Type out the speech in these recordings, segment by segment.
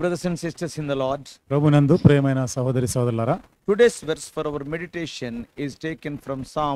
brothers and sisters in the Lord. ప్రభునందు ప్రియమైన సహోదరి సోదరులారా Today's verse for our meditation is taken from Psalm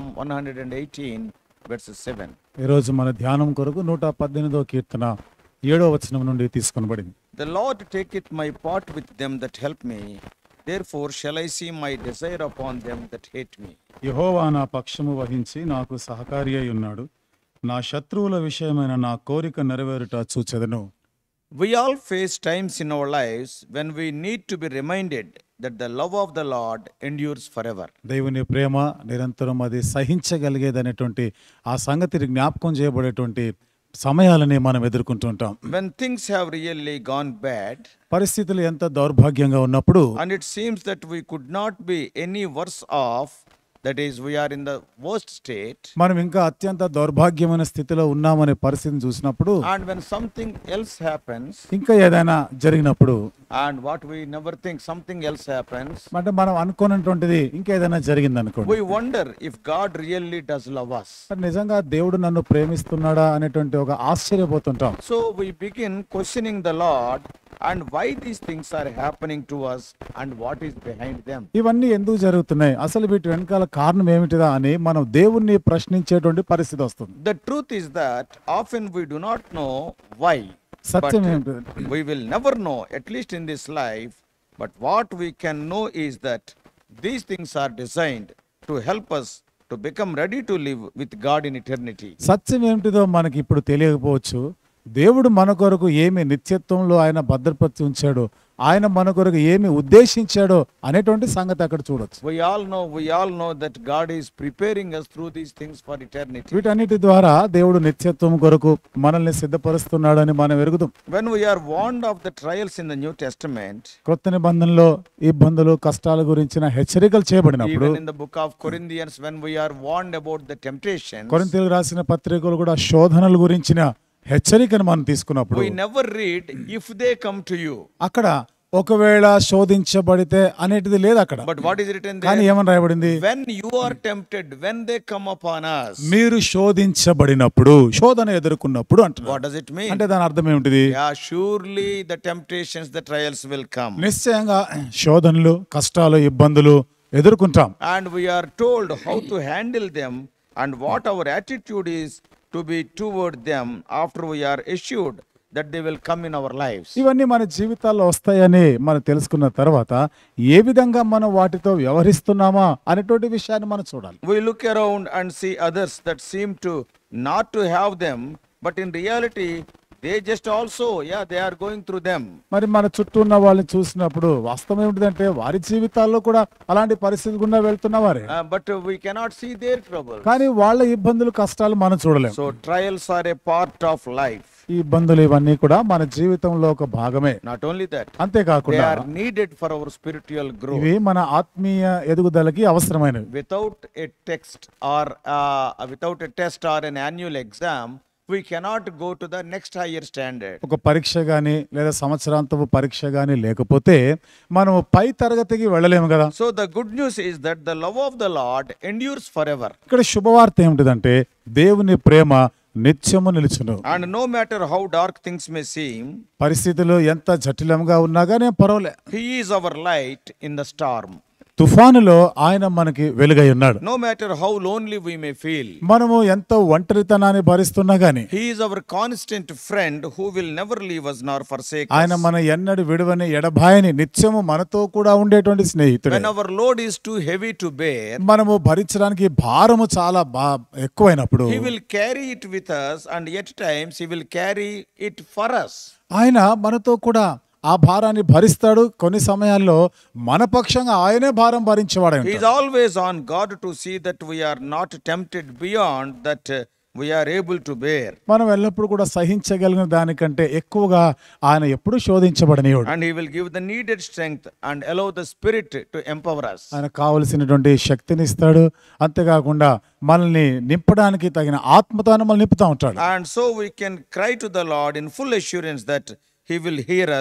118, verses 7. ఈరోజు మన ధ్యానం కొరకు నూట పద్దెనిమిదో కీర్తన ఏడో వచనం నుండి తీసుకొనబడింది The Lord taketh my part with them that help me. Therefore shall I see my desire upon them that hate me. యహోవా నా పక్షము వహించి నాకు సహకారి అయి ఉన్నాడు నా శత్రువుల విషయమైన నా కోరిక నెరవేరుట చూచెదను We all face times in our lives when we need to be reminded that the love of the Lord endures forever. దేవుని ప్రేమ నిరంతరం అది సహించగలిగేదనేటువంటి ఆ సంగతిని జ్ఞాపకం చేయబడేటువంటి సమయాలని మనం ఎదుర్కొంటుంటాం When things have really gone bad, పరిస్థితులు ఎంత దౌర్భాగ్యంగా ఉన్నప్పుడు and it seems that we could not be any worse off, that is, we are in the worst state, మనం ఇంకా అత్యంత దౌర్భాగ్యమైన స్థితిలో ఉన్నామనే పరిస్థితిని చూసినప్పుడు and when something else happens, ఇంకా ఏదైనా జరిగినప్పుడు and what we never think, something else happens, అంటే మనం అనుకున్నటువంటిది ఇంకేదైనా జరిగింది అనుకోండి we wonder if God really does love us. మరి నిజంగా దేవుడు నన్ను ప్రేమిస్తున్నాడా అనేటువంటి ఒక ఆశ్చర్యపోతుంటాం So we begin questioning the Lord and why these things are happening to us and what is behind them. ఇవన్నీ ఎందుకు జరుగుతున్నాయి అసలు వీటి వెనకాల కారణం ఏమిటిదా అని మనం దేవుణ్ణి ప్రశ్నించేటువంటి పరిస్థితి వస్తుంది The truth is that often we do not know why. Satyam But ఏమిటి we will never know, at least in this life. But what we can know is that these things are designed to help us to become ready to live with God in eternity. సత్యం ఏమిటిదో మనకి ఇప్పుడు తెలియకపోవచ్చు దేవుడు మన కొరకు ఏమి నిత్యత్వంలో ఆయన భద్రపరిచి ఉంచాడో ఆయన మన కొరకు ఏమి ఉద్దేశించాడో అనేటువంటి సంగతి అక్కడ చూడొచ్చు We all know, we all know that God is preparing us through these things for eternity. వీటన్నిటి ద్వారా దేవుడు నిత్యత్వం కొరకు మనల్ని సిద్ధపరుస్తున్నాడని మనం ఎరుగుదాం When we are warned of the trials in the New Testament, క్రొత్త నిబంధనలో ఇబ్బందులు కష్టాల గురించిన హెచ్చరికలు చేయబడినప్పుడు even in the book of Corinthians, when we are warned about the temptations, కొరింతలు రాసిన పత్రికలు కూడా శోధనల గురించిన హెచ్చరికను మనం తీసుకున్నప్పుడు we never read if they come to you. అక్కడ ఒకవేళ శోధించబడితే అనేటిది లేదు అక్కడ But what is written కానీ there? ఏమని రాయబడింది When you are tempted, when they come upon us. మీరు శోధించబడినప్పుడు శోధన ఎదుర్కొన్నప్పుడు అంటున్నారు What does it mean? అంటే దాని అర్థం ఏమిటిది Yeah, surely the temptations, the trials will come. నిశ్చయంగా శోధనలు కష్టాలు ఇబ్బందులు ఎదుర్కొంటాం And we are told how to handle them and what our attitude is to be toward them after we are assured that they will come in our lives. ఇవన్నీ మన జీవితాల్లో వస్తాయని మనం తెలుసుకున్న తర్వాత ఏ విధంగా మనం వాటితో వ్యవహరిస్తున్నామా అనేటువంటి విషయాన్ని మనం చూడాలి We look around and see others that seem to not to have them, but in reality, they just also, yeah, they are going through them. మరి మన చుట్టూ ఉన్న వాళ్ళని చూసినప్పుడు వాస్తవం ఏమిటిదంటే వారి జీవితాల్లో కూడా అలాంటి పరిస్థితి గుండా వెళ్తున్న వారే Uh, but uh, we cannot see their trouble. కానీ వాళ్ళ ఇబ్బందులు కష్టాలు మనం చూడలేం So trials are a part of life. ఈ ఇబ్బందులు ఇవన్నీ కూడా మన జీవితంలో ఒక భాగమే Not only that, they అంతేకాకుండా are needed for our spiritual growth. ఇవి మన ఆత్మీయ ఎదుగుదలకి అవసరమైనవి Without a text or uh, without a test or an annual exam, we cannot go to the next higher standard. ఒక పరీక్ష గాని లేదా సంవత్సరాంతపు పరీక్ష గాని లేకపోతే మనం పై తరగతికి వెళ్ళలేము కదా So the good news is that the love of the Lord endures forever. ఇక్కడ శుభవార్త ఏమిటిదంటే దేవుని ప్రేమ నిత్యము నిలుచును And no matter how dark things may seem, పరిస్థితులు ఎంత జటిలంగా ఉన్నా కానీ పర్వాలే He is our light in the storm. తుఫానులో ఆయన మనకి వెలుగై ఉన్నాడు No matter how lonely we may feel, మనము ఎంత ఒంటరితనాన్ని భరిస్తున్నా గాని He is our constant friend who will never leave us nor forsake ఆయన us. మన ఎన్నడు విడువని ఎడబాయని నిత్యము మనతో కూడా ఉండేటువంటి స్నేహితుడు When our load is too heavy to bear, మనము భరించడానికి భారము చాలా బా ఎక్కువైనప్పుడు He will carry it with us, and yet times He will carry it for us. ఆయన మనతో కూడా ఆ భారాన్ని భరిస్తాడు కొన్ని సమయాల్లో మన పక్షంగా ఆయనే భారం భరించేవాడు He is always on guard to see that we are not tempted beyond that uh, we are able to bear. మనం ఎల్లప్పుడూ కూడా సహించగలిగిన దానికంటే ఎక్కువగా ఆయన ఎప్పుడు శోధించబడనీయుడు And He will give the needed strength and allow the Spirit to empower us. ఆయన కావలసినటువంటి శక్తిని ఇస్తాడు అంతేకాకుండా మనల్ని నింపడానికి తగిన ఆత్మతో ఆయన మనల్ని నింపుతా ఉంటాడు And so we can cry to the Lord in full assurance that He will hear us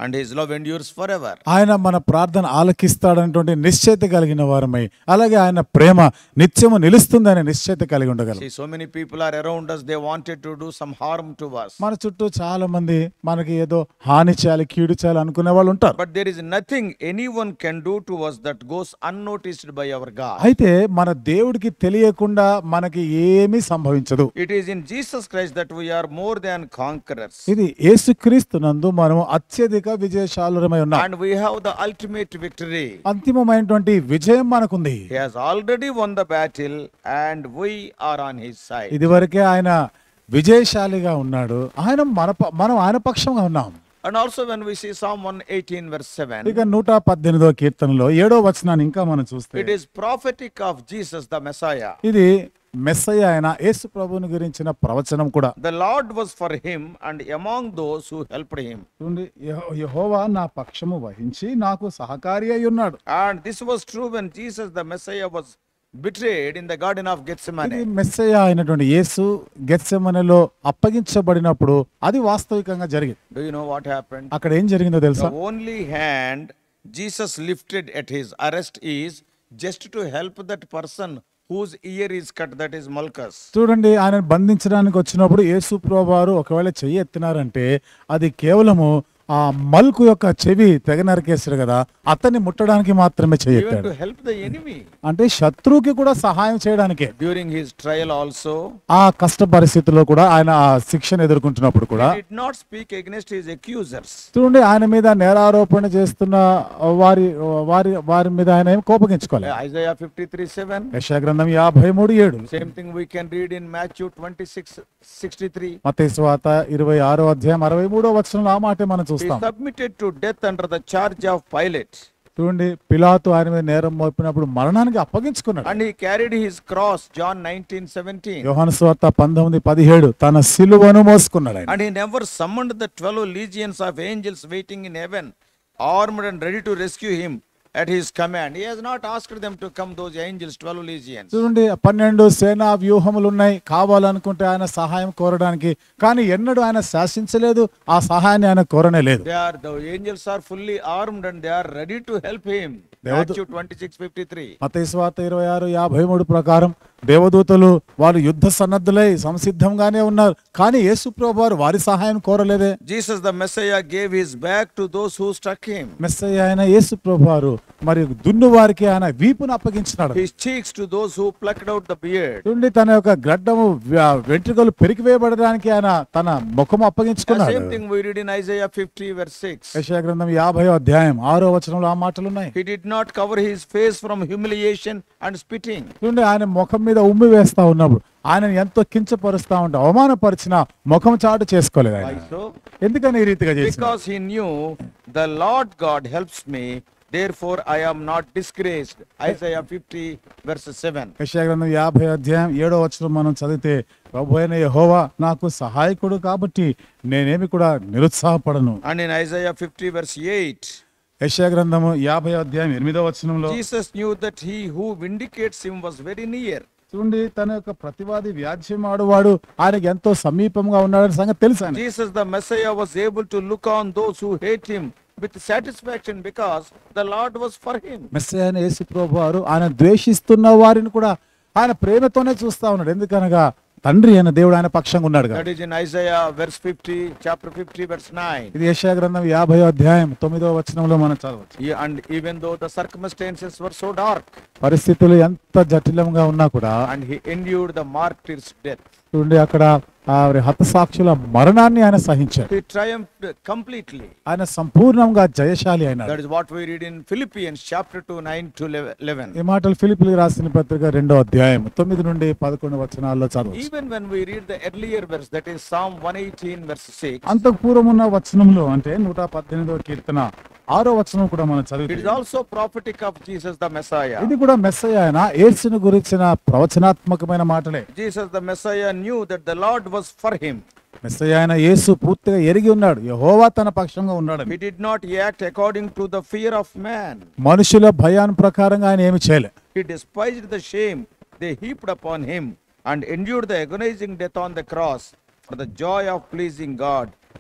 and his love endures forever. ఆయన మన ప్రార్థన ఆలకిస్తాడనేటువంటి నిశ్చయిత కలిగిన వారమై అలాగే ఆయన ప్రేమ నిత్యము నిలుస్తుందనే నిశ్చయిత కలిగి ఉండగలం See, so many people are around us, they wanted to do some harm to us. మన చుట్టూ చాలా మంది మనకి ఏదో హాని చేయాలి కీడు చేయాలి అనుకునే వాళ్ళు ఉంటారు But there is nothing anyone can do to us that goes unnoticed by our God. అయితే మన దేవుడికి తెలియకుండా మనకి ఏమీ సంభవించదు It is in Jesus Christ that we are more than conquerors. ఇది యేసుక్రీస్తు నందు మనము అత్యధిక విజయశాలురమై ఉన్నాం And we have the ultimate victory. అంతిమమైనటువంటి విజయం మనకుంది He has already won the battle and we are on his side. ఇదివరకే ఆయన విజయశాలిగా ఉన్నాడు ఆయన మన ప- మనం ఆయన పక్షంగా ఉన్నాం And also when we see Psalm 118 verse 7, ఇక నూట పద్దెనిమిదో కీర్తనలో ఏడో వచనాన్ని ఇంకా మనం చూస్తే it is prophetic of Jesus the Messiah. ఇది మెస్సయ్య ఆయన యేసు ప్రభువుని గురించిన ప్రవచనం కూడా The Lord was for him and among those who helped him. చూడండి యెహో- యెహోవా నా పక్షము వహించి నాకు సహకారి అయి ఉన్నాడు And this was true when Jesus the Messiah was betrayed in the Garden of ఇది Gethsemane. మెస్సయ్య అయినటువంటి యేసు గెత్సెమనెలో అప్పగించబడినప్పుడు అది వాస్తవికంగా జరిగింది Do you know what happened? అక్కడ ఏం జరిగిందో తెలుసా The only hand Jesus lifted at his arrest is just to help that person whose ear is cut, that is Malchus. చూడండి ఆయన బంధించడానికి వచ్చినప్పుడు యేసు వారు ఒకవేళ చెయ్యి ఎత్తినారంటే అది కేవలము ఆ మల్కు యొక్క చెవి తెగ నరికేశారు కదా అతన్ని ముట్టడానికి మాత్రమే Even చెయ్యెత్తాడు to help the enemy. అంటే శత్రువుకి కూడా సహాయం చేయడానికే During his trial also, ఆ కష్ట పరిస్థితుల్లో కూడా ఆయన ఆ శిక్షను ఎదుర్కొంటున్నప్పుడు కూడా he did not speak against his accusers. చూడండి ఆయన మీద నేరారోపణ చేస్తున్న వారి వారి వారి మీద ఆయన ఏం కోపగించుకోలేదు Isaiah 53 7. యశా గ్రంథం యాభై మూడు ఏడు Same thing we can read in Matthew 26 63. మతేశ్వాత ఇరవై ఆరో అధ్యాయం అరవై మూడో వచనంలో ఆ మాటే మనం He చూస్తాం submitted to death under the charge of Pilate. చూడండి పిలాతు ఆయన మీద నేరం మోపినప్పుడు మరణానికి అప్పగించుకున్నాడు And he carried his cross, John 19 17. యోహాను స్వార్త పంతొమ్మిది పదిహేడు తన సిలువను మోసుకున్నాడు ఆయన And he never summoned the 12 legions of angels waiting in heaven, armed and ready to rescue him at his command. He has not asked them to come, those angels, 12 legions. చూడండి పన్నెండు సేనా వ్యూహములు ఉన్నాయి కావాలనుకుంటే ఆయన సహాయం కోరడానికి కానీ ఎన్నడూ ఆయన శాసించలేదు ఆ సహాయాన్ని ఆయన కోరనే లేదు They are, the angels are fully armed and they are ready to help him. దేవదు- Matthew 26 53. మతేశ్వాత ఇరవై ఆరు యాభై మూడు ప్రకారం దేవదూతలు వారు యుద్ధ సన్నద్ధులై సంసిద్ధంగానే ఉన్నారు కానీ యేసుప్రభు వారు వారి సహాయం కోరలేదే Jesus the Messiah gave his back to those who struck him, Messiah ఆయన యేసుప్రభు వారు మరి దున్ను వారికి ఆయన వీపును అప్పగించినాడు his cheeks to those who plucked out the beard. చూడండి తన యొక్క గడ్డము వ్య- వెంట్రుకలు పెరికివేయబడడానికి ఆయన తన ముఖము The అప్పగించుకున్నాడు same thing we read in Isaiah 50 verse 6. యెషయా గ్రంథం యాభై అధ్యాయం ఆరో వచనంలో ఆ మాటలు ఉన్నాయి He did not cover his face from humiliation and spitting. చూడండి ఆయన ముఖం మీద ఉమ్మి వేస్తా ఉన్నప్పుడు ఆయన ఎంతో కించపరుస్తా ఉంటే అవమానపరిచిన ముఖం చాటు చేసుకోలేదు ఆయన Why so? ఎందుకని ఈ రీతిగా చేసిన Because he knew the Lord God helps me, therefore I am not disgraced. Isaiah 50 verse 7. యెషయా గ్రంథం యాభై అధ్యాయం ఏడో వచనం మనం చదివితే ప్రభు అయిన యెహోవా నాకు సహాయకుడు కాబట్టి నేనేమి కూడా నిరుత్సాహపడను And in Isaiah 50 verse 8, యెషయా గ్రంథము యాభై అధ్యాయం ఎనిమిదో వచనంలో Jesus knew that he who vindicates him was very near. చూడండి తన యొక్క ప్రతివాది వ్యాజ్యం ఆడువాడు ఆయనకి ఎంతో సమీపంగా ఉన్నాడని సంగతి తెలుసు ఆయన Jesus the Messiah was able to look on those who hate him with satisfaction because the Lord was for him. మెస్సే అయిన యేసు ప్రభు వారు ఆయన ద్వేషిస్తున్న వారిని కూడా ఆయన ప్రేమతోనే చూస్తా ఉన్నాడు ఎందుకనగా తండ్రి అయిన దేవుడు ఆయన పక్షంగా ఉన్నాడు కదా That is in Isaiah verse 50, chapter 50 verse 9. ఇది యెషయా గ్రంథం యాభై అధ్యాయం తొమ్మిదో వచనంలో మనం చదవచ్చు Yeah, And even though the circumstances were so dark, పరిస్థితులు ఎంత జటిలంగా ఉన్నా కూడా and he endured the martyr's death. చూడండి అక్కడ ఆ హతసాక్షుల మరణాన్ని ఆయన సహించాడు He triumphed completely. ఆయన సంపూర్ణంగా జయశాలి అయినాడు That is what we read in Philippians chapter 2, 9 to 11. ఈ మాటలు ఫిలిపిలకు రాసిన పత్రిక రెండో అధ్యాయం తొమ్మిది నుండి పదకొండు వచనాల్లో చదవచ్చు Even when we read the earlier verse, that is Psalm 118, verse 6, అంతకు పూర్వం ఉన్న వచనంలో అంటే నూట పద్దెనిమిదవ కీర్తన ఆరో వచనం కూడా మనం it చదివితే is also prophetic of Jesus the Messiah. ఇది కూడా మెస్సయ్య ఆయన యేసును గురించిన ప్రవచనాత్మకమైన మాటలే Jesus the Messiah knew that the Lord was for him. Messiah ఆయన యేసు పూర్తిగా ఎరిగి ఉన్నాడు యెహోవా తన పక్షంగా ఉన్నాడు He did not act according to the fear of man. మనుషుల భయాన్ని ప్రకారంగా ఆయన ఏమి చేయలే He despised the shame they heaped upon him and endured the agonizing death on the cross for the joy of pleasing God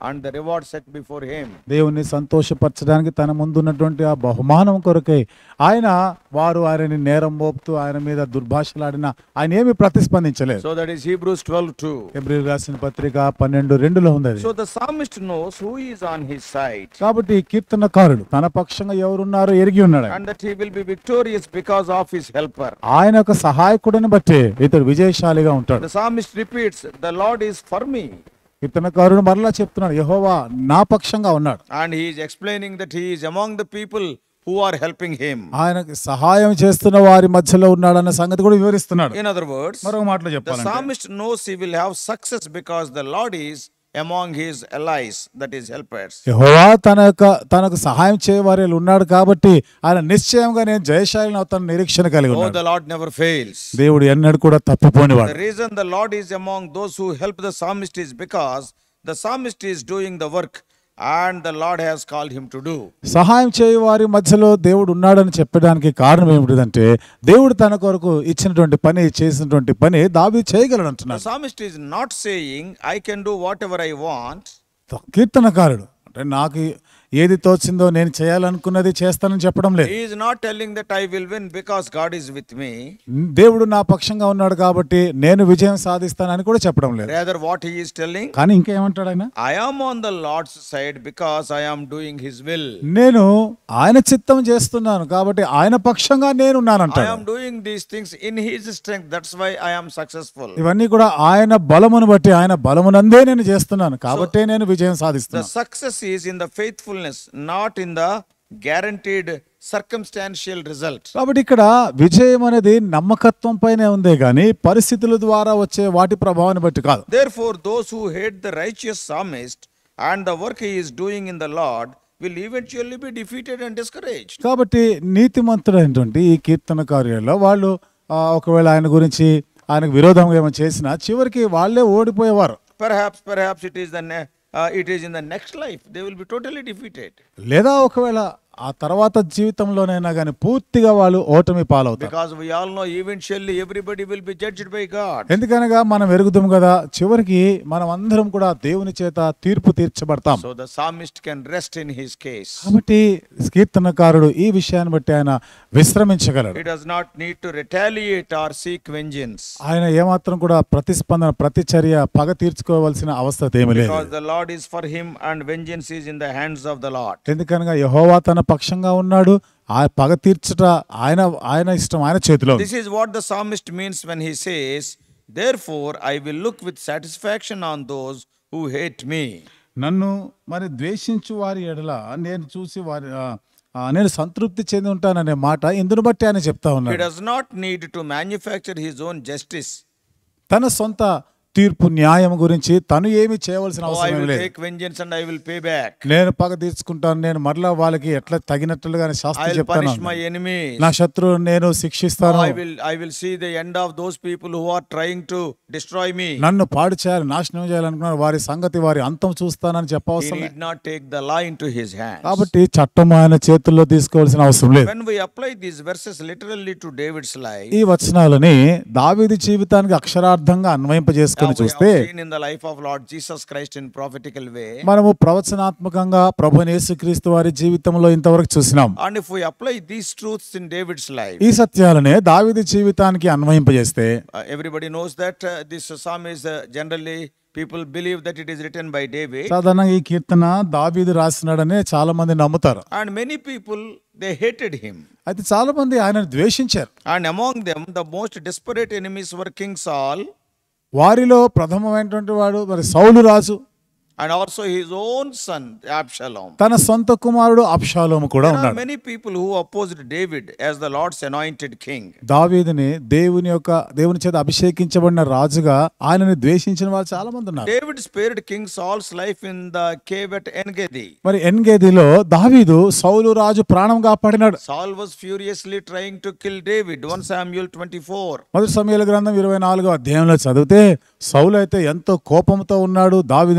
and the reward set before him. దేవుణ్ణి సంతోషపరచడానికి తన ముందున్నటువంటి ఆ బహుమానం కొరకై ఆయన వారు ఆయనని నేరం మోపుతూ ఆయన మీద దుర్భాషలాడిన ఆయన ఏమి ప్రతిస్పందించలేదు So that is Hebrews 12 2. ఎబ్రిల్ రాసిన పత్రిక పన్నెండు రెండులో ఉంది అది So the psalmist knows who is on his side కాబట్టి ఈ కీర్తనకారుడు తన పక్షంగా ఎవరున్నారో ఎరిగి ఉన్నాడు ఆయన. and that he will be victorious because of his helper. ఆయన యొక్క సహాయకుడిని బట్టి ఇతడు విజయశాలిగా ఉంటాడు The psalmist repeats, The Lord is for me. కీర్తనకారుడు మరలా చెప్తున్నాడు యహోవా నా పక్షంగా ఉన్నాడు And he is explaining that he is among the people who are helping him. ఆయనకి సహాయం చేస్తున్న వారి మధ్యలో ఉన్నాడన్న సంగతి కూడా వివరిస్తున్నాడు In other words, మరొక మాటలో the చెప్పాలంటే psalmist knows he will have success because the Lord is among his allies, that is, helpers. యెహోవా తన యొక్క తనకు సహాయం చేయవారు ఉన్నాడు కాబట్టి ఆయన నిశ్చయంగా నేను జయశాలిని అవుతాను నిరీక్షణ కలిగి Oh, ఉన్నాడు the Lord never fails. దేవుడు ఎన్నడూ కూడా తప్పిపోనివాడు The reason the Lord is among those who help the psalmist is because the psalmist is doing the work and the Lord has called him to do. సహాయం చేయ వారి మధ్యలో దేవుడు ఉన్నాడని చెప్పడానికి కారణం ఏమిటిదంటే దేవుడు తన కొరకు ఇచ్చినటువంటి పని చేసినటువంటి పని దావి చేయగలడు The అంటున్నాడు psalmist is not saying, I can do whatever I want. కీర్తనకారుడు అంటే నాకు ఏది తోచిందో నేను చేయాలనుకున్నది చేస్తానని చెప్పడం లేదు He is not telling that I will win because God is with me. దేవుడు నా పక్షంగా ఉన్నాడు కాబట్టి నేను విజయం సాధిస్తానని కూడా చెప్పడం లేదు Rather, what he is telling, కానీ ఇంకేమంటాడు ఆయన I am on the Lord's side because I am doing his will. నేను ఆయన చిత్తం చేస్తున్నాను కాబట్టి ఆయన పక్షంగా I నేనున్నానంటాడు am doing these things in his strength. That's why I am successful. ఇవన్నీ కూడా ఆయన బలమును బట్టి ఆయన బలమునందే నేను చేస్తున్నాను కాబట్టే నేను విజయం The సాధిస్తున్నాను success is in the faithfulness, not in the guaranteed circumstantial result. కాబట్టి ఇక్కడ విజయం అనేది నమ్మకత్వం పైనే ఉందే గాని పరిస్థితుల ద్వారా వచ్చే వాటి ప్రభావాన్ని బట్టి కాదు Therefore, those who hate the righteous psalmist and the work he is doing in the Lord will eventually be defeated and discouraged. కాబట్టి నీతిమంతుడైనటువంటి ఈ కీర్తన కార్యాల్లో వాళ్ళు ఆ, ఒకవేళ ఆయన గురించి ఆయనకు విరోధంగా ఏమైనా చేసినా చివరికి వాళ్ళే ఓడిపోయేవారు Perhaps, perhaps it is the ne- uh, it is in the next life they will be totally defeated లేదా ఒకవేళ ఆ తర్వాత జీవితంలోనైనా కానీ పూర్తిగా వాళ్ళు ఓటమి పాలవుతారు because we all know eventually everybody will be judged by God. ఎందుకనగా మనం ఎరుగుదాం కదా చివరికి మనం అందరం కూడా దేవుని చేత తీర్పు తీర్చబడతాం So the psalmist can rest in his case. కాబట్టి కీర్తనకారుడు ఈ విషయాన్ని బట్టి ఆయన విశ్రమించగలడు He does not need to retaliate or seek vengeance ఆయన ఏమాత్రం కూడా ప్రతిస్పందన ప్రతిచర్య పగ తీర్చుకోవాల్సిన అవస్థ ఏమి లేదు because the Lord is for him and vengeance is in the hands of the Lord. ఎందుకనగా యహోవా తన పక్షంగా ఉన్నాడు ఆ పగ తీర్చట ఆయన ఆయన ఇష్టం ఆయన చేతిలో ఉంది. This is what the psalmist means when he says, Therefore I will look with satisfaction on those who hate me. నన్ను మరి ద్వేషించు వారి ఎడల నేను చూసి వారి ఆ, ఆ, నేను సంతృప్తి చెంది ఉంటాననే మాట ఇందును బట్టి ఆయన చెప్తా He ఉన్నాడు does not need to manufacture his own justice. తన సొంత తీర్పు న్యాయం గురించి తను ఏమి చేయవలసిన Oh, I అవసరం will లేదు take vengeance and I will pay back. నేను పగ తీర్చుకుంటాను నేను మరలా వాళ్ళకి ఎట్లా తగినట్లుగానే I శాస్త్రి will చెప్తాను punish my enemies. నా శత్రువుని నేను శిక్షిస్తాను I will I will see the end of those people who are trying to destroy me. నన్ను పాడు చేయాలి నాశనం చేయాలనుకున్నారు వారి సంగతి వారి అంతం చూస్తానని He చెప్పవసరం లేదు. need not take the law into his hands. కాబట్టి చట్టం ఆయన చేతుల్లో తీసుకోవాల్సిన అవసరం లేదు When we apply these verses literally to David's life, ఈ వచనాలని దావీది జీవితానికి అక్షరార్థంగా అన్వయింపజేసుకొని now we have చూస్తే seen in the life of Lord Jesus Christ in prophetical way. మనము ప్రవచనాత్మకంగా ప్రభు యేసుక్రీస్తు వారి జీవితంలో ఇంతవరకు చూసినాం And if we apply these truths in David's life, ఈ సత్యాలనే దావీది జీవితానికి అన్వయింపజేస్తే uh, everybody knows that uh, this psalm is uh, generally people believe that it is written by David, సాధారణంగా ఈ కీర్తన దావీదు రాసినాడనే చాలా మంది నమ్ముతారు and many people they hated him. అయితే చాలా మంది ఆయనను ద్వేషించారు And among them, the most desperate enemies were King Saul వారిలో ప్రథమమైనటువంటి వాడు మరి సౌలు రాజు and also his own son Absalom. తన సొంత కుమారుడు అబ్షాలోము కూడా There are ఉన్నాడు many people who opposed David as the Lord's anointed king. దావీదుని దేవుని యొక్క దేవుని చేత అభిషేకించబడిన రాజుగా ఆయనని ద్వేషించిన వాళ్ళు చాలా మంది ఉన్నారు David spared King Saul's life in the cave at En-Gedi. మరి ఎన్గేదిలో దావీదు సౌలు రాజు ప్రాణం కాపాడినాడు Saul was furiously trying to kill David. 1 Samuel 24. మొదటి సమయాల గ్రంథం ఇరవై నాలుగో అధ్యాయంలో చదివితే సౌలు అయితే ఎంతో కోపంతో ఉన్నాడు దావీదుని చంపాలి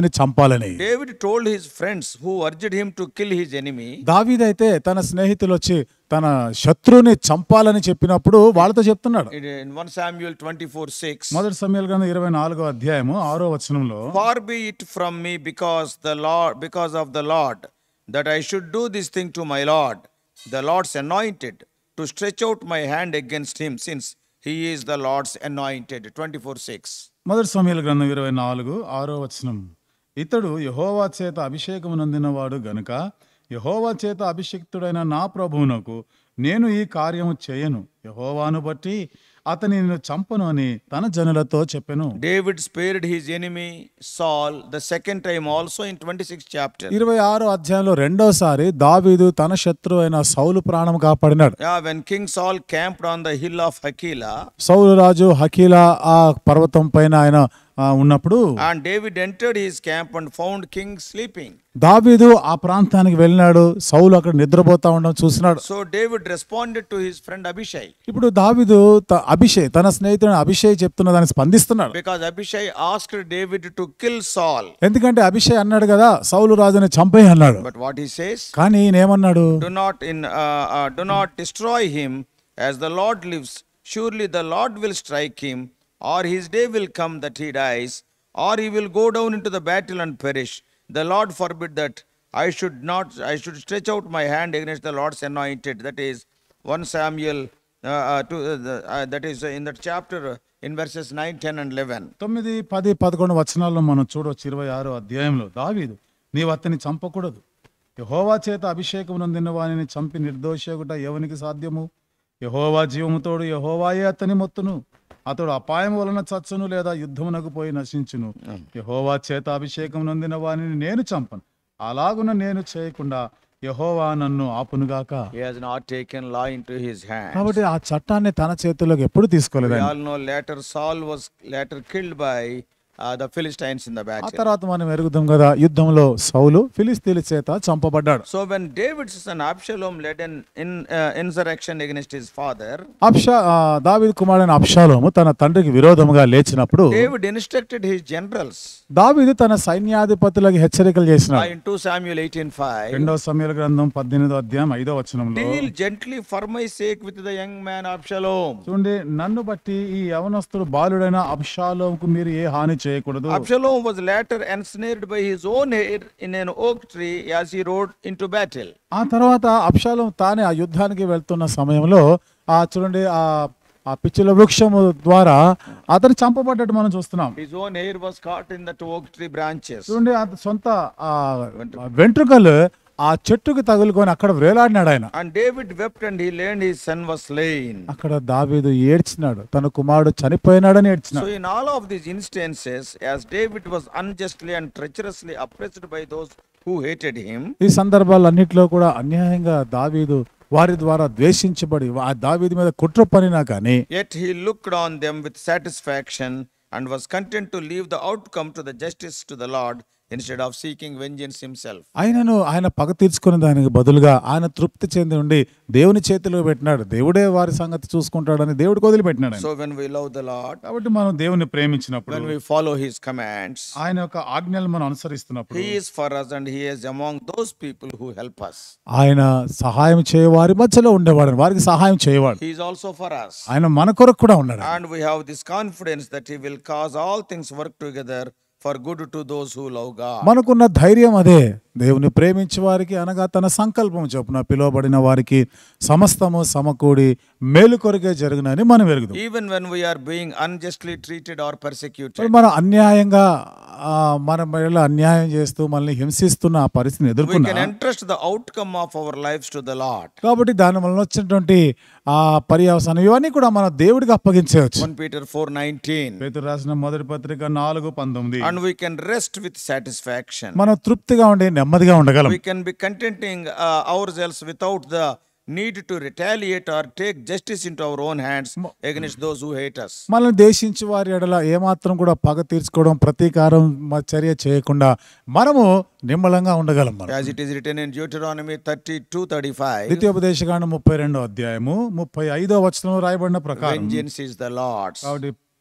చంపాలని David told his friends who urged him to kill his enemy, దావీదైతే తన స్నేహితులు వచ్చి తన శత్రువుని చంపాలని చెప్పినప్పుడు వాళ్ళతో చెప్తున్నాడు in in 1 Samuel 24 6, మొదటి సమయాల గ్రంథం ఇరవై నాలుగో అధ్యాయము ఆరో వచనంలో Far be it from me because the Lord because of the Lord that I should do this thing to my Lord, the Lord's anointed, to stretch out my hand against him, since he is the Lord's anointed. 24 6. మొదటి సమయాల గ్రంథం ఇరవై నాలుగు ఆరో వచనం ఇతడు యహోవా చేత అభిషేకము నొందినవాడు గనుక యహోవా చేత అభిషిక్తుడైన నా ప్రభువునకు నేను ఈ కార్యము చేయను యహోవాను బట్టి అతని నిన్ను చంపను అని తన జనులతో చెప్పెను David spared his enemy Saul the second time also in 26th chapter. ఇరవై ఆరో అధ్యాయంలో రెండోసారి దావీదు తన శత్రువు అయిన సౌలు ప్రాణం కాపాడినాడు Yeah, when King Saul camped on the hill of Hakila, సౌలు రాజు హకీలా ఆ పర్వతం పైన ఆయన ఆ, ఉన్నప్పుడు and David entered his camp and found king sleeping. దావీదు ఆ ప్రాంతానికి వెళ్ళినాడు సౌలు అక్కడ నిద్రపోతా ఉండడం చూసినాడు So David responded to his friend Abishai. ఇప్పుడు దావీదు త- అభిషేక్ తన స్నేహితుడు అభిషేక్ చెప్తున్న దాన్ని స్పందిస్తున్నాడు Because Abishai asked David to kill Saul. ఎందుకంటే అభిషేక్ అన్నాడు కదా సౌలు రాజుని చంపేయి అన్నాడు But what he says, కానీ ఈయన ఏమన్నాడు do not in uh, uh, do not destroy him as the Lord lives. Surely the Lord will strike him, or his day will come that he dies, or he will go down into the battle and perish. The Lord forbid that I should not I should stretch out my hand against the Lord's anointed. That is 1 Samuel uh, uh, to, uh, the, uh, that is in that chapter uh, in verses 9, 10 and 11. తొమ్మిది పది పదకొండు వచనాల్లో మనం చూడవచ్చు ఇరవై ఆరో అధ్యాయంలో దావీదు నీవు అతన్ని చంపకూడదు యహోవా చేత అభిషేకం నొందిన వానిని చంపి నిర్దోషగుట ఎవనికి సాధ్యము యహోవా జీవముతోడు యహోవాయే అతని మొత్తును అతడు అపాయం వలన చచ్చును లేదా యుద్ధమునకు పోయి నశించును యహోవా చేత అభిషేకం నొందిన వానిని నేను చంపను అలాగున నేను చేయకుండా యహోవా నన్ను ఆపునుగాక He has not taken law into his hand. కాబట్టి ఆ చట్టాన్ని తన చేతుల్లోకి ఎప్పుడు తీసుకోలేదు We ఆయన. all know later Saul was later killed by uh, the Philistines in the ఆ battle. తర్వాత మనం ఎరుగుదాం కదా యుద్ధంలో సౌలు ఫిలిస్తీన్ల చేత చంపబడ్డాడు So when David's son Absalom led an in, uh, insurrection against his father, అబ్షా ఆ, దావీదు కుమారుడైన అబ్షాలోము తన తండ్రికి విరోధముగా లేచినప్పుడు David instructed his generals దావీదు తన సైన్యాధిపతులకు హెచ్చరికలు uh, చేసినాడు in 2 Samuel 18:5. రెండవ సమయాల గ్రంథం పద్దెనిమిదో అధ్యాయం ఐదో వచనంలో Deal gently for my sake with the young man Absalom. చూడండి నన్ను బట్టి ఈ యవనస్తుడు బాలుడైన అబ్షాలోముకు మీరు ఏ హాని చేయకూడదు Absalom was later ensnared by his own hair in an oak tree as he rode into battle. ఆ తర్వాత అబ్షాలోం తానే ఆ యుద్ధానికి వెళ్తున్న సమయంలో ఆ చూడండి ఆ ఆ పిచ్చుల వృక్షము ద్వారా అతను చంపబడ్డట్టు మనం చూస్తున్నాం His own hair was caught in that oak tree branches. చూడండి అతని సొంత ఆ వెంట్రుకలు ఆ చెట్టుకు తగులుకొని అక్కడ వేలాడినాడు ఆయన And David wept and he learned his son was slain. అక్కడ దావీదు ఏడ్చినాడు తన కుమారుడు చనిపోయినాడని So ఏడ్చినాడు in all of these instances, as David was unjustly and treacherously oppressed by those who hated him, ఈ సందర్భాలన్నింటిలో కూడా అన్యాయంగా దావీదు వారి ద్వారా ద్వేషించబడి ఆ దావీదు మీద కుట్ర పనినా కానీ yet he looked on them with satisfaction and was content to leave the outcome to the justice to the Lord instead of seeking vengeance himself. ఆయనను ఆయన పగ తీర్చుకునే దానికి బదులుగా ఆయన తృప్తి చెంది ఉండి దేవుని చేతిలో పెట్టినాడు దేవుడే వారి సంగతి చూసుకుంటాడని దేవుడికి వదిలిపెట్టినాడు ఆయన. So when we love the Lord, కాబట్టి మనం దేవుని ప్రేమించినప్పుడు when we follow his commands, ఆయన యొక్క ఆజ్ఞలు మనం అనుసరిస్తున్నప్పుడు he is for us and he is among those people who help us. ఆయన సహాయం చేయవారి మధ్యలో ఉండేవాడు వారికి సహాయం చేయవాడు He is also for us. ఆయన మన కొరకు కూడా ఉన్నాడు And we have this confidence that he will cause all things work together for good to those who love God. మనకున్న ధైర్యం అదే దేవుని ప్రేమించే వారికి అనగా తన సంకల్పం చొప్పున పిలువబడిన వారికి సమస్తము సమకూడి మేలు కొరకే జరుగునని మనం ఎరుగుదాం Even when we are being unjustly treated or persecuted, మరి మనం అన్యాయంగా ఆ, మన మీద అన్యాయం చేస్తూ మనల్ని హింసిస్తున్న ఆ పరిస్థితిని we ఎదుర్కొన్నా can entrust the outcome of our lives to the Lord. కాబట్టి దాని వలన వచ్చినటువంటి ఆ పర్యావసానం ఇవన్నీ కూడా మన దేవుడికి అప్పగించేయచ్చు 1 Peter 4:19. పేతురు రాసిన మొదటి పత్రిక నాలుగు పంతొమ్మిది And we can rest with satisfaction. మనం తృప్తిగా ఉండి నెమ్మదిగా ఉండగలం We can be contenting uh, ourselves without the need to retaliate or take justice into our own hands against those who hate us. మనల్ని దేశించి వారి ఎడల ఏమాత్రం కూడా పగ తీర్చుకోవడం ప్రతీకారం మ- చర్య చేయకుండా మనము నిమ్మలంగా ఉండగలం మనం As it is written in Deuteronomy 32:35. ద్వితీయోపదేశకాండం ముప్పై రెండో అధ్యాయము ముప్పై ఐదో వచనం రాయబడిన ప్రకారం Vengeance is the Lord's. కాబట్టి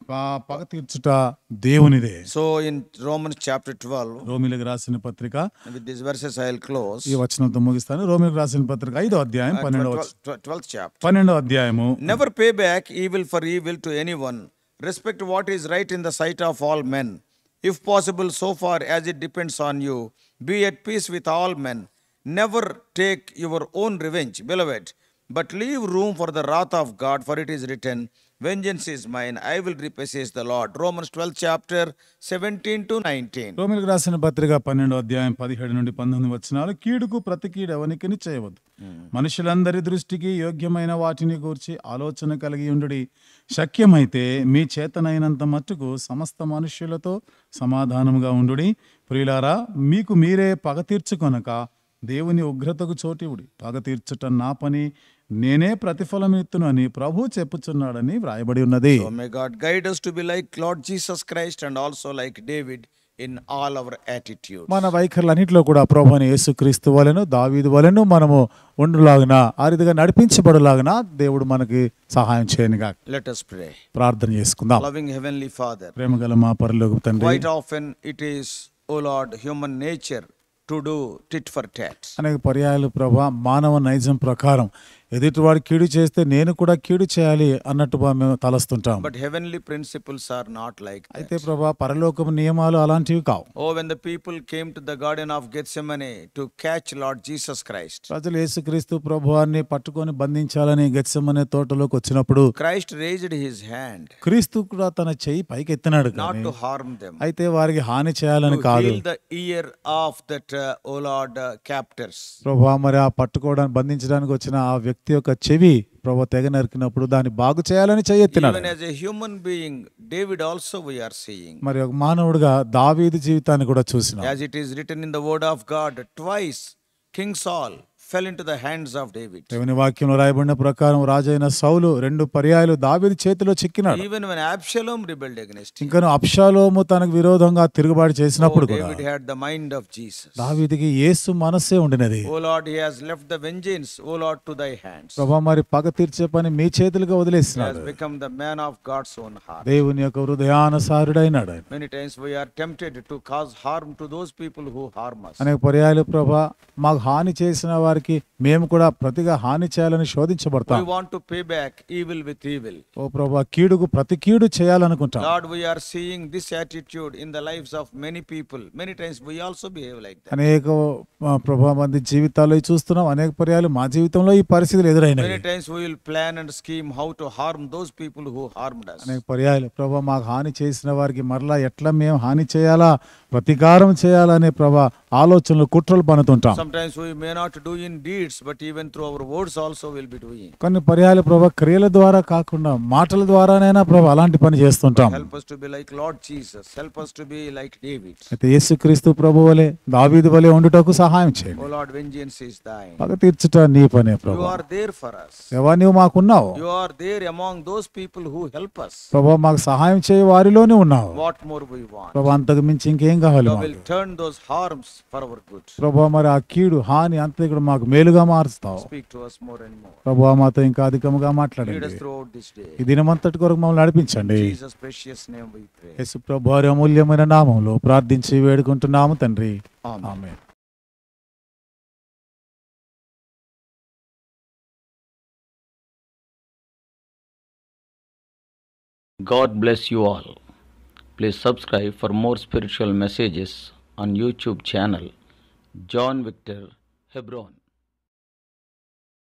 ప- పగ తీర్చుట దేవునిదే So in Romans chapter 12, రోమిలకు రాసిన పత్రిక with these verses I'll close. ఈ వచనంతో ముగిస్తాను రోమిలకు రాసిన పత్రిక ఐదో అధ్యాయం పన్నెండవ వచనం. 12th 12th chapter. పన్నెండవ అధ్యాయము Never pay back evil for evil to anyone. Respect what is right in the sight of all men. If possible, so far as it depends on you, be at peace with all men. Never take your own revenge, beloved, but leave room for the wrath of God, for it is written, Vengeance is mine, I will repay, says the Lord. Romans 12, chapter 17 to 19. రోమిలకు రాసిన పత్రిక పన్నెండో అధ్యాయం పదిహేడు నుండి పంతొమ్మిది వచనాలు కీడుకు ప్రతి కీడు ఎవనికిని చేయవద్దు మనుషులందరి దృష్టికి యోగ్యమైన వాటిని గూర్చి ఆలోచన కలిగి ఉండుడి శక్యమైతే మీ చేతనైనంత మట్టుకు సమస్త మనుష్యులతో సమాధానముగా ఉండుడి ప్రియులారా మీకు మీరే పగ తీర్చుకొనక దేవుని ఉగ్రతకు చోటివుడి పగ తీర్చుట నా పని నేనే ప్రతిఫలమిత్తును అని ప్రభు చెప్పుచున్నాడని వ్రాయబడి ఉన్నది So may God guide us to be like Lord Jesus Christ and also like David in all our attitudes. మన వైఖరులన్నింటిలో కూడా ప్రభుని యేసుక్రీస్తు వలెను దావీదు వలెను మనము ఉండులాగున ఆ రీతిగా నడిపించబడులాగున దేవుడు మనకి సహాయం చేయనుగా Let us pray. ప్రార్థన చేసుకుందాం Loving Heavenly Father, ప్రేమగల మా పరలోక తండ్రి quite often it is, O Lord, human nature to do tit for tat. అనేక పర్యాయాలు ప్రభా మానవ నైజం ప్రకారం ఎదుటివాడు కీడు చేస్తే నేను కూడా కీడు చేయాలి అన్నట్టుగా మేము తలస్తుంటాం But heavenly principles are not like that. అయితే ప్రభా పరలోకపు నియమాలు అలాంటివి కావు Oh, when the people came to the Garden of Gethsemane to catch Lord Jesus Christ, ప్రజలు యేసుక్రీస్తు ప్రభువాన్ని పట్టుకొని బంధించాలని గెత్సమనే తోటలోకి వచ్చినప్పుడు Christ raised his hand క్రీస్తు కూడా తన చెయ్యి పైకి ఎత్తినాడు not కానీ to harm them, అయితే వారికి హాని చేయాలని to కాదు heal the ear of that, uh, O Lord, uh, captors. ప్రభా మరి ఆ పట్టుకోవడానికి బంధించడానికి వచ్చిన ఆ వ్యక్తి యొక్క చెవి ప్రభా తెగ నరికినప్పుడు దాన్ని బాగు చేయాలని చేయెత్తినాడు Even as a human being, David also we are seeing. మరి ఒక మానవుడిగా దావీదు జీవితాన్ని కూడా చూసిన As it is written in the word of God, twice King Saul fell into the hands of David. దేవుని వాక్యంలో రాయబడిన ప్రకారం రాజైన సౌలు రెండు పర్యాయాలు దావీదు చేతిలో చిక్కినాడు Even when Absalom rebelled against him, ఇంకా అప్షాలోము తనకు విరోధంగా తిరుగుబాటు oh, చేసినప్పుడు కూడా David had the mind of Jesus. దావీదికి యేసు మనస్సే ఉండినది O Lord, he has left the vengeance, O Lord, to thy hands. ప్రభా మరి పగ తీర్చే పని మీ చేతులుగా He has వదిలేసినాడు become the man of God's own heart. దేవుని యొక్క హృదయానుసారుడైనాడు ఆయన Many times we are tempted to cause harm to those people who harm us. అనేక పర్యాయాలు ప్రభా మాకు హాని చేసిన వారికి మేము కూడా ప్రతిగా హాని చేయాలని శోధించబడతాం We want to pay back evil with evil. ఓ ప్రభా కీడుకు ప్రతి కీడు చేయాలనుకుంటాం Lord, we are seeing this attitude in the lives of many people. Many times we also behave like that. అనేక ఆ, ప్రభా మంది జీవితాల్లో ఇది చూస్తున్నాం అనేక పర్యాలు మా జీవితంలో ఈ పరిస్థితులు ఎదురైనవి Many times we will plan and scheme how to harm those people who harmed us. అనేక పర్యాలు ప్రభా మాకు హాని చేసిన వారికి మరలా ఎట్లా మేము హాని చేయాలా ప్రతీకారం చేయాలనే ప్రభా ఆలోచనలు కుట్రలు పనుతుంటాం Sometimes we may not do in deeds, but even through our words also we'll be doing. కొన్ని పర్యాలు ప్రభా క్రియల ద్వారా కాకుండా మాటల ద్వారానైనా ప్రభా అలాంటి పని చేస్తుంటాం Help us to be like Lord Jesus. Help us to be like David. అయితే యేసుక్రీస్తు ప్రభు వలె దావీదు వలె ఉండుటకు సహాయం చేయండి O Lord, vengeance is thine. పగ తీర్చుట నీ పనే You ప్రభా are there for us. దేవా నీవు మాకున్నావు You are there among those people who help us. ప్రభా మాకు సహాయం చేయ వారిలోనే ఉన్నావు What more we want? ప్రభా అంతకు మించి ఇంకేం కావాలి You మాకు will turn those harms for our good. ప్రభా మరి ఆ కీడు హాని అంతా కూడా మాకు మేలుగా మారుస్తావు Speak to us more and more. ప్రభా మాతో ఇంకా అధికముగా Lead us మాట్లాడండి throughout this day. ఈ దినమంతటి కొరకు మమ్మల్ని నడిపించండి In Jesus' precious name we pray. యేసు ప్రభు వారి అమూల్యమైన నామంలో ప్రార్థించి వేడుకుంటున్నాము తండ్రి Amen. ఆమె God bless you all. Please subscribe for more spiritual messages on YouTube channel John Victor Hebron.